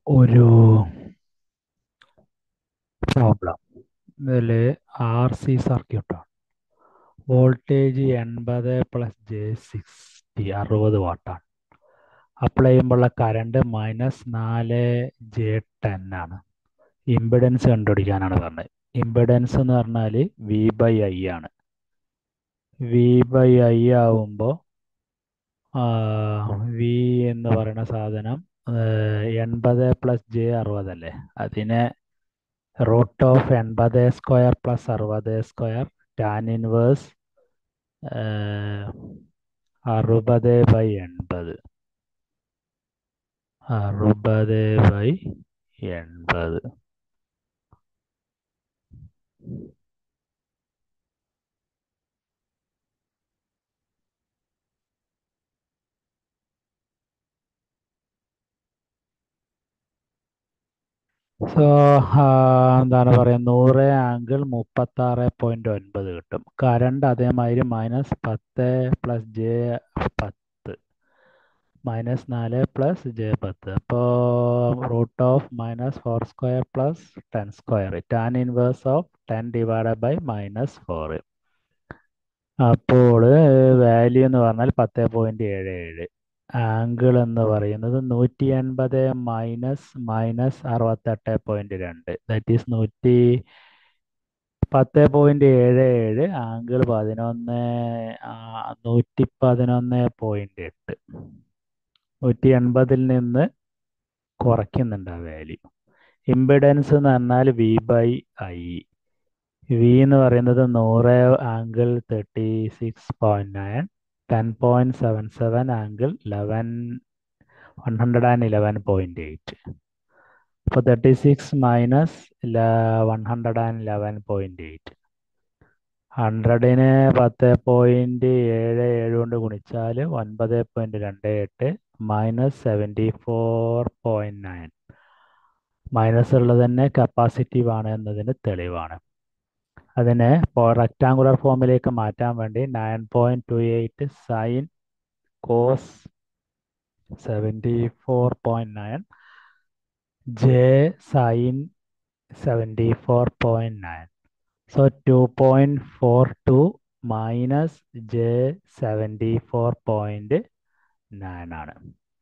ഒരു പ്രോബ്ലം ഇതിൽ R C സർക്യൂട്ടാണ് വോൾട്ടേജ് എൺപത് പ്ലസ് ജെ സിക്സ്റ്റി അറുപത് വാട്ടാണ് അപ്ലൈ ചെയ്യുമ്പോഴുള്ള കറണ്ട് മൈനസ് നാല് ജെ ടെൻ ആണ് ഇമ്പിഡൻസ് കണ്ടുപിടിക്കാനാണ് പറഞ്ഞത് ഇമ്പിഡൻസ് എന്ന് പറഞ്ഞാൽ വി ബൈ ഐ ആണ് വി ബൈ ഐ ആവുമ്പോൾ വി എന്ന് പറയുന്ന സാധനം എൺപത് പ്ലസ് ജെ അറുപതല്ലേ അതിനെ റൂട്ട് ഓഫ് എൺപത് സ്ക്വയർ പ്ലസ് അറുപത് സ്ക്വയർ ടാൻ ഇൻവേഴ്സ് അറുപത് ബൈ എൺപത് അറുപത് ബൈ എൺപത് സോ എന്താണ് പറയുക നൂറ് ആംഗിൾ മുപ്പത്താറ് പോയിന്റ് ഒൻപത് കിട്ടും കറണ്ട് അതേമാതിരി മൈനസ് പത്ത് പ്ലസ് ജെ പത്ത് മൈനസ് നാല് പ്ലസ് ജെ പത്ത് അപ്പോൾ root of minus four square plus ten square tan inverse of ten divide by minus four അപ്പോൾ വാല്യൂ എന്ന് പറഞ്ഞാൽ പത്ത് പോയിന്റ് ഏഴ് ഏഴ് ആംഗിൾ എന്ന് പറയുന്നത് നൂറ്റി എൺപത് മൈനസ് മൈനസ് അറുപത്തെട്ട് പോയിന്റ് രണ്ട് ദാറ്റ് ഈസ് നൂറ്റി പത്ത് പോയിന്റ് ഏഴ് ഏഴ് ആംഗിൾ പതിനൊന്ന് നൂറ്റി പതിനൊന്ന് പോയിന്റ് എട്ട് നൂറ്റി എൺപതിൽ നിന്ന് കുറയ്ക്കുന്നുണ്ട് ആ വാല്യൂ ഇമ്പിഡൻസ് എന്ന് പറഞ്ഞാൽ വി ബൈ ഐ വി എന്ന് പറയുന്നത് നൂറ് angle thirty six point nine ten point seven seven angle eleven one hundred and eleven point eight അപ്പോൾ thirty six minus one hundred and eleven point eight ഹൺഡ്രഡിന് പത്ത് point ഏഴ് ഏഴ് കൊണ്ട് ഗുണിച്ചാൽ ഒൻപത് പോയിന്റ് രണ്ട് എട്ട് minus seventy four point nine minus ഉള്ളത് തന്നെ കപ്പാസിറ്റീവ് ആണ് എന്നതിന് തെളിവാണ് അതിനെ റെക്റ്റാങ്കുലർ ഫോമിലേക്ക് മാറ്റാൻ വേണ്ടി nine point two eight sine cos seventy four point nine J sine seventy four point nine so two point four two minus J seventy four point nine ആണ്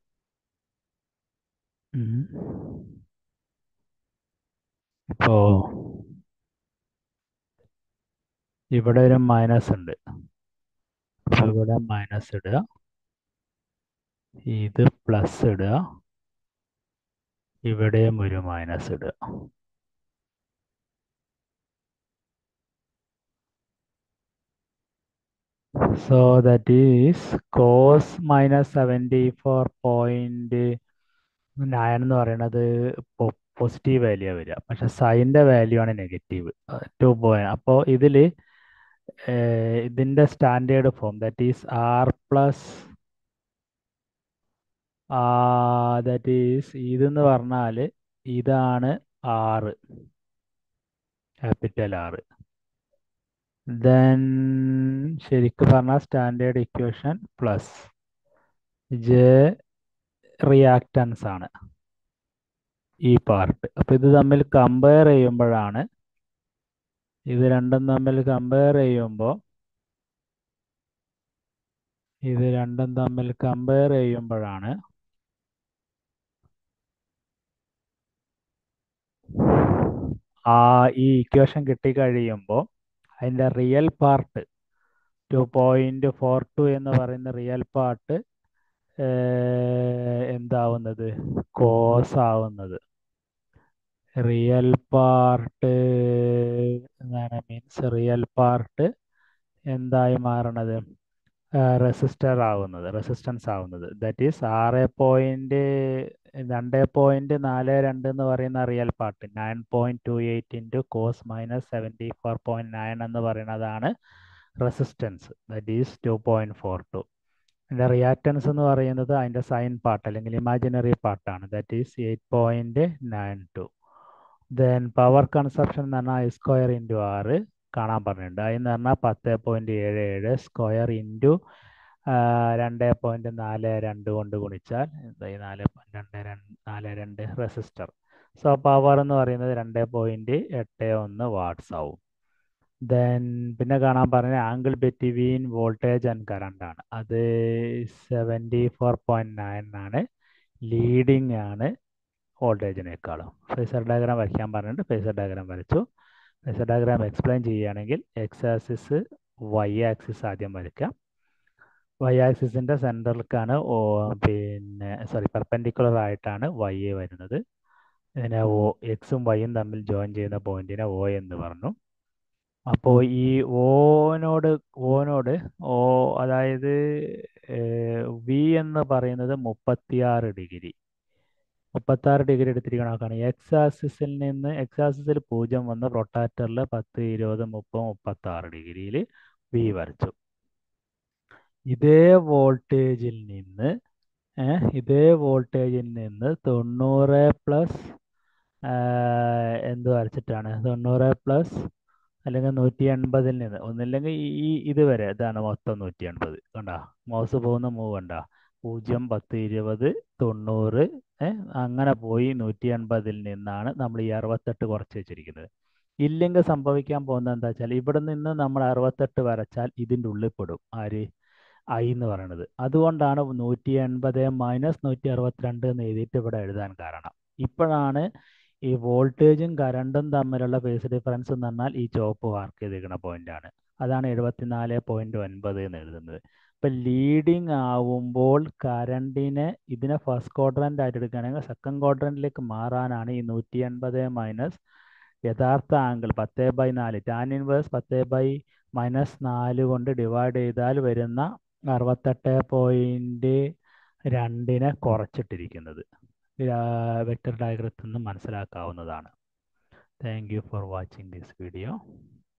ഇപ്പോ ഇവിടെ ഒരു മൈനസ് ഉണ്ട് അപ്പോൾ ഇവിടെ മൈനസ് ഇടുക ഇത് പ്ലസ് ഇടുക ഇവിടെയും ഒരു മൈനസ് ഇടുക so that is cos minus seventy four point nine എന്ന് പറയുന്നത് പോസിറ്റീവ് വാല്യൂ വരിക പക്ഷെ സൈൻ്റെ വാല്യൂ ആണ് നെഗറ്റീവ് ടു പോയിന്റ് അപ്പോൾ ഇതിൽ ഇതിൻ്റെ standard form that is R plus that is ഇതെന്ന് പറഞ്ഞാൽ ഇതാണ് ആറ് ക്യാപിറ്റൽ ആറ് ദെൻ ശരിക്കും പറഞ്ഞാൽ standard equation plus J reactance ആണ് ഈ പാർട്ട് അപ്പോൾ ഇത് തമ്മിൽ കമ്പയർ ചെയ്യുമ്പോഴാണ് ഇത് രണ്ടും തമ്മിൽ കമ്പയർ ചെയ്യുമ്പോൾ ഇത് രണ്ടും തമ്മിൽ കമ്പയർ ചെയ്യുമ്പോഴാണ് ആ ഈ ഇക്വേഷൻ കിട്ടിക്കഴിയുമ്പോൾ അതിൻ്റെ real part two point four two എന്ന് പറയുന്ന റിയൽ പാർട്ട് എന്താവുന്നത് കോസ് ആവുന്നത് റിയൽ പാർട്ട് എന്താണ് മീൻസ് റിയൽ പാർട്ട് എന്തായി മാറണത് റെസിസ്റ്റർ ആവുന്നത് റെസിസ്റ്റൻസ് ആവുന്നത് ദാറ്റ് ഈസ് ആറ് പോയിന്റ് രണ്ട് പോയിന്റ് നാല് രണ്ട് എന്ന് പറയുന്ന real part nine point two eight into cos minus seventy four point nine എന്ന് പറയുന്നതാണ് resistance that is two point four two അതിൻ്റെ റിയാക്റ്റൻസ് എന്ന് പറയുന്നത് അതിൻ്റെ സൈൻ പാർട്ട് അല്ലെങ്കിൽ ഇമാജിനറി പാർട്ടാണ് that is eight point nine two then power consumption എന്ന് പറഞ്ഞാൽ ഐ സ്ക്വയർ ഇൻറ്റു ആറ് കാണാൻ പറഞ്ഞിട്ടുണ്ട് അതെന്ന് പറഞ്ഞാൽ പത്ത് പോയിന്റ് ഏഴ് ഏഴ് സ്ക്വയർ ഇൻറ്റു രണ്ട് പോയിൻറ്റ് നാല് രണ്ട് കൊണ്ട് ഗുണിച്ചാൽ എന്താ ഈ നാല് പോയിൻറ്റ് രണ്ട് രണ്ട് നാല് രണ്ട് റെസിസ്റ്റർ സോ പവർ എന്ന് പറയുന്നത് രണ്ട് പോയിൻറ്റ് എട്ട് ഒന്ന് വാട്ട്സ് ആവും ദെൻ പിന്നെ കാണാൻ പറഞ്ഞ angle between voltage and current ആണ് അത് സെവൻറ്റി ഫോർ പോയിൻറ്റ് നയൻ ആണ് ലീഡിങ് ആണ് വോൾട്ടേജിനേക്കാളും ഫേസർ ഡയഗ്രാം വരയ്ക്കാൻ പറഞ്ഞിട്ട് ഫേസർ ഡയഗ്രാം വരച്ചു ഫേസർ ഡയഗ്രാം എക്സ്പ്ലെയിൻ ചെയ്യുകയാണെങ്കിൽ എക്സ് ആക്സിസ് വൈ ആക്സിസ് ആദ്യം വരയ്ക്കാം വൈ ആക്സിസിൻ്റെ സെൻറ്ററിലേക്കാണ് പിന്നെ സോറി പെർപെൻഡിക്കുലർ ആയിട്ടാണ് വൈ വരുന്നത് ഇതിനെ ഒ എക്സും വൈയും തമ്മിൽ ജോയിൻ ചെയ്യുന്ന പോയിന്റിനെ ഒ എന്ന് പറഞ്ഞു അപ്പോൾ ഈ ഓനോട് ഓനോട് ഓ അതായത് വി എന്ന് പറയുന്നത് മുപ്പത്തിയാറ് ഡിഗ്രി മുപ്പത്താറ് ഡിഗ്രി എടുത്തിരിക്കണ എക്സ് ആക്സിസിൽ നിന്ന് എക്സ് ആക്സിസിൽ പൂജ്യം വന്ന് റൊട്ടാറ്ററിൽ പത്ത് ഇരുപത് മുപ്പത് മുപ്പത്താറ് ഡിഗ്രിയിൽ വി വരച്ചു ഇതേ വോൾട്ടേജിൽ നിന്ന് ഇതേ വോൾട്ടേജിൽ നിന്ന് തൊണ്ണൂറ് പ്ലസ് എന്ത് വരച്ചിട്ടാണ് തൊണ്ണൂറ് പ്ലസ് അല്ലെങ്കിൽ നൂറ്റി എൺപതിൽ നിന്ന് ഒന്നില്ലെങ്കിൽ ഈ ഇത് വരെ ഇതാണ് മൊത്തം നൂറ്റി എൺപത് കണ്ട മൗസ് പോകുന്ന മൂവ് കണ്ട പൂജ്യം പത്ത് ഇരുപത് തൊണ്ണൂറ് അങ്ങനെ പോയി നൂറ്റി എൺപതിൽ നിന്നാണ് നമ്മൾ ഈ അറുപത്തെട്ട് കുറച്ച് വെച്ചിരിക്കുന്നത് ഇല്ലെങ്കിൽ സംഭവിക്കാൻ പോകുന്നത് എന്താ വെച്ചാൽ ഇവിടെ നിന്ന് നമ്മൾ അറുപത്തെട്ട് വരച്ചാൽ ഇതിൻ്റെ ഉള്ളിൽ പെടും ആര് ഐ എന്ന് പറയുന്നത് അതുകൊണ്ടാണ് നൂറ്റി എൺപത് മൈനസ് നൂറ്റി അറുപത്തിരണ്ട് എന്ന് എഴുതിയിട്ട് ഇവിടെ എഴുതാൻ കാരണം ഇപ്പോഴാണ് ഈ വോൾട്ടേജും കറണ്ടും തമ്മിലുള്ള ഫേസ് ഡിഫറൻസ് എന്ന് പറഞ്ഞാൽ ഈ ചുവപ്പ് മാർക്ക് ചെയ്തിരിക്കുന്ന പോയിന്റാണ് അതാണ് എഴുപത്തിനാല് പോയിന്റ് ഒൻപത് എന്ന് എഴുതുന്നത് ഇപ്പം ലീഡിങ് ആവുമ്പോൾ കറണ്ടിനെ ഇതിനെ ഫസ്റ്റ് ക്വാഡ്രൻ്റ് ആയിട്ട് എടുക്കുകയാണെങ്കിൽ സെക്കൻഡ് ക്വാഡ്രൻറ്റിലേക്ക് മാറാനാണ് ഈ നൂറ്റി എൺപത് മൈനസ് യഥാർത്ഥ ആംഗിൾ പത്ത് ബൈ നാല് ടാൻ ഇൻവേഴ്സ് പത്ത് ബൈ മൈനസ് നാല് കൊണ്ട് ഡിവൈഡ് ചെയ്താൽ വരുന്ന അറുപത്തെട്ട് പോയിൻറ്റ് രണ്ടിനെ കുറച്ചിട്ടിരിക്കുന്നത് വെക്ടർ ഡയഗ്രത്തിൽ നിന്ന് മനസ്സിലാക്കാവുന്നതാണ് thank you for watching this video